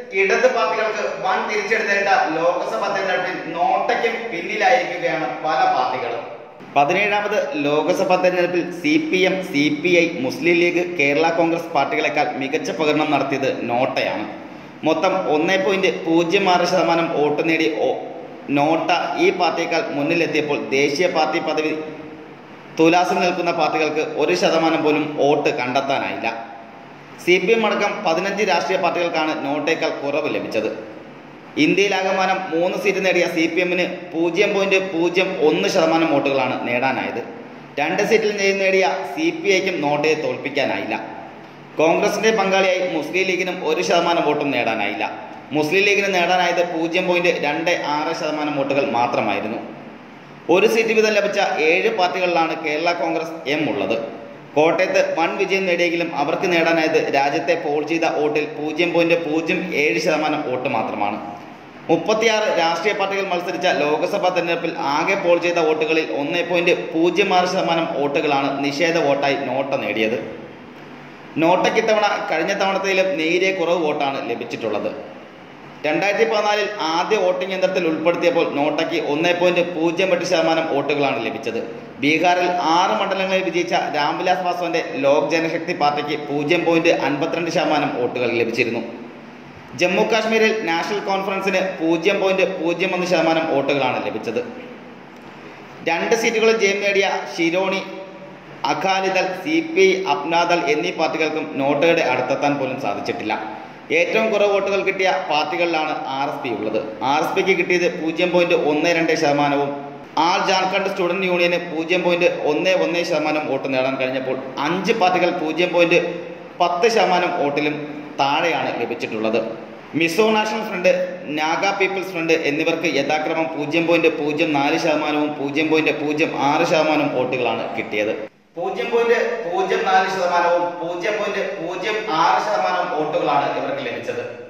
ഇടത് പാർട്ടികൾക്ക് വൻ തിരിച്ചെടുത്തേണ്ട ലോക്സഭാ തെരഞ്ഞെടുപ്പിൽ നോട്ടയ്ക്കും പിന്നിലായിരിക്കുകയാണ് പല പാർട്ടികളും പതിനേഴാമത് ലോക്സഭാ തെരഞ്ഞെടുപ്പിൽ C P M C P I Muslim League Kerala Congress പാർട്ടികളെക്കാൾ മികച്ച പ്രകടനം നടത്തിയത് നോട്ടയാണ് മൊത്തം ഒന്നേ പോയിന്റ് പൂജ്യം ആറ് ശതമാനം വോട്ട് നേടി ഓ- നോട്ട ഈ പാർട്ടിയേക്കാൾ മുന്നിലെത്തിയപ്പോൾ ദേശീയ പാർട്ടി പദവി തുലാസിൽ നിൽക്കുന്ന പാർട്ടികൾക്ക് ഒരു ശതമാനം പോലും വോട്ട് കണ്ടെത്താനായില്ല സി പി എം അടക്കം പതിനഞ്ച് രാഷ്ട്രീയ പാർട്ടികൾക്കാണ് നോട്ടേക്കാൾ കുറവ് ലഭിച്ചത് ഇന്ത്യയിലാകമാനം മൂന്ന് സീറ്റ് നേടിയ സി പി എമ്മിന് പൂജ്യം പോയിന്റ് പൂജ്യം ഒന്ന് ശതമാനം വോട്ടുകളാണ് നേടാനായത് രണ്ട് സീറ്റിൽ ജയം നേടിയ സി പി ഐക്കും നോട്ടയെ തോൽപ്പിക്കാനായില്ല കോൺഗ്രസിന്റെ പങ്കാളിയായി മുസ്ലിം ലീഗിനും ഒരു ശതമാനം വോട്ടും നേടാനായില്ല മുസ്ലിം ലീഗിന് നേടാനായത് പൂജ്യം പോയിന്റ് രണ്ട് ആറ് ശതമാനം വോട്ടുകൾ മാത്രമായിരുന്നു ഒരു സീറ്റ് വീതം ലഭിച്ച ഏഴ് പാർട്ടികളിലാണ് കേരള കോൺഗ്രസ് എം ഉള്ളത് കോട്ടയത്ത് വൻ വിജയം നേടിയെങ്കിലും അവർക്ക് നേടാനായത് രാജ്യത്തെ പോൾ ചെയ്ത വോട്ടിൽ പൂജ്യം പോയിന്റ് പൂജ്യം ഏഴ് ശതമാനം വോട്ട് മാത്രമാണ് മുപ്പത്തിയാറ് രാഷ്ട്രീയ പാർട്ടികൾ മത്സരിച്ച ലോക്സഭാ തെരഞ്ഞെടുപ്പിൽ ആകെ പോൾ ചെയ്ത വോട്ടുകളിൽ ഒന്ന് പോയിന്റ് പൂജ്യം ആറ് ശതമാനം വോട്ടുകളാണ് നിഷേധ വോട്ടായി നോട്ട നേടിയത് നോട്ടയ്ക്ക് ഇത്തവണ കഴിഞ്ഞ തവണത്തിലും നേരിയ കുറവ് വോട്ടാണ് ലഭിച്ചിട്ടുള്ളത് രണ്ടായിരത്തി പതിനാലിൽ ആദ്യ വോട്ടിംഗ് യന്ത്രത്തിൽ ഉൾപ്പെടുത്തിയപ്പോൾ നോട്ടയ്ക്ക് ഒന്നേ പോയിന്റ് പൂജ്യം എട്ട് ശതമാനം വോട്ടുകളാണ് ലഭിച്ചത് ബീഹാറിൽ ആറ് മണ്ഡലങ്ങളിൽ വിജയിച്ച രാംവിലാസ് പാസ്വാന്റെ ലോക് ജനശക്തി പാർട്ടിക്ക് പൂജ്യം പോയിന്റ് അൻപത്തിരണ്ട് ശതമാനം വോട്ടുകൾ ലഭിച്ചിരുന്നു ജമ്മു കാശ്മീരിൽ നാഷണൽ കോൺഫറൻസിന് പൂജ്യം പോയിന്റ് പൂജ്യം ഒന്ന് ശതമാനം വോട്ടുകളാണ് ലഭിച്ചത് രണ്ട് സീറ്റുകളിൽ ജയം നേടിയ Shiromani Akali Dal C P I Apna Dal എന്നീ പാർട്ടികൾക്കും നോട്ടയുടെ അടുത്തെത്താൻ പോലും സാധിച്ചിട്ടില്ല ഏറ്റവും കുറവ് വോട്ടുകൾ കിട്ടിയ പാർട്ടികളിലാണ് ആർ എസ് പി ഉള്ളത് ആർ എസ് പിക്ക് കിട്ടിയത് പൂജ്യം പോയിന്റ് ഒന്ന് രണ്ട് ശതമാനവും ആൾ ജാർഖണ്ഡ് സ്റ്റുഡന്റ് യൂണിയന് പൂജ്യം പോയിന്റ് ഒന്ന് ഒന്ന് ശതമാനം വോട്ട് നേടാൻ കഴിഞ്ഞപ്പോൾ അഞ്ച് പാർട്ടികൾ പൂജ്യം പോയിന്റ് പത്ത് ശതമാനം വോട്ടിലും താഴെയാണ് ലഭിച്ചിട്ടുള്ളത് മിസോ നാഷണൽ ഫ്രണ്ട് നാഗ പീപ്പിൾസ് ഫ്രണ്ട് എന്നിവർക്ക് യഥാക്രമം പൂജ്യം പോയിന്റ് പൂജ്യം നാല് ശതമാനവും പൂജ്യം പോയിന്റ് പൂജ്യം ആറ് ശതമാനവും വോട്ടുകളാണ് കിട്ടിയത് പൂജ്യം പോയിന്റ് പൂജ്യം നാല് ശതമാനവും പൂജ്യം പോയിന്റ് പൂജ്യം ആറ് ശതമാനവും വോട്ടുകളാണ് ഇവർക്ക് ലഭിച്ചത്